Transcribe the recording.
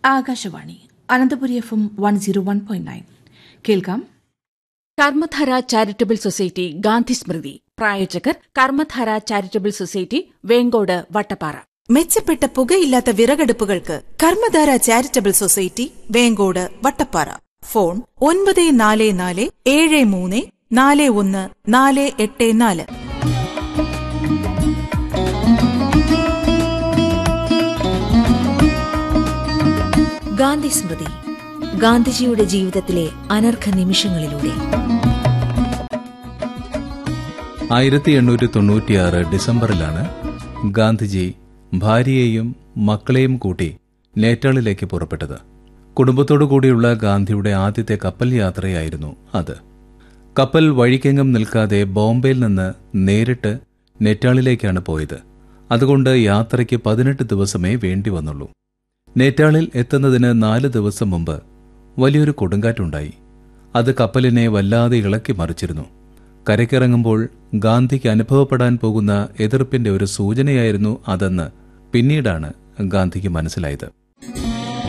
Akashvani Ananthapuri F M one zero one point nine കേൾക്കാം Karmadhara charitable society Gandhi Smriti പ്രായോജകർ Karmadhara charitable society Venkode Vattappara മെച്ചപ്പെട്ട പുകയില്ലാത്ത വിറകടുപ്പുകൾക്ക് Karmadhara charitable society Venkode Vattappara phone ഒൻപത് നാല് നാല് ഏഴ് മൂന്ന് നാല് ഒന്ന് നാല് എട്ട് നാല് ഗാന്ധി സ്മൃതി ഗാന്ധിജിയുടെ ജീവിതത്തിലെ അനർഘ നിമിഷങ്ങളിലൂടെ ആയിരത്തി എണ്ണൂറ്റി തൊണ്ണൂറ്റിയാറ് ഡിസംബറിലാണ് ഗാന്ധിജി ഭാര്യയെയും മക്കളെയും കൂട്ടി നേറ്റാളിലേക്ക് പുറപ്പെട്ടത് കുടുംബത്തോടു കൂടിയുള്ള ഗാന്ധിയുടെ ആദ്യത്തെ കപ്പൽ യാത്രയായിരുന്നു അത് കപ്പൽ വഴിക്കെങ്ങും നിൽക്കാതെ ബോംബെയിൽ നിന്ന് നേരിട്ട് നെറ്റാളിലേക്കാണ് പോയത് അതുകൊണ്ട് യാത്രയ്ക്ക് പതിനെട്ട് ദിവസമേ വേണ്ടി വന്നുള്ളൂ നേറ്റാളിൽ എത്തുന്നതിന് നാല് ദിവസം മുമ്പ് വലിയൊരു കൊടുങ്കാറ്റുണ്ടായി അത് കപ്പലിനെ വല്ലാതെ ഇളക്കി മറിച്ചിരുന്നു കരയ്ക്കിറങ്ങുമ്പോൾ ഗാന്ധിക്ക് അനുഭവപ്പെടാൻ പോകുന്ന എതിർപ്പിന്റെ ഒരു സൂചനയായിരുന്നു അതെന്ന് പിന്നീടാണ് ഗാന്ധിക്ക് മനസ്സിലായത്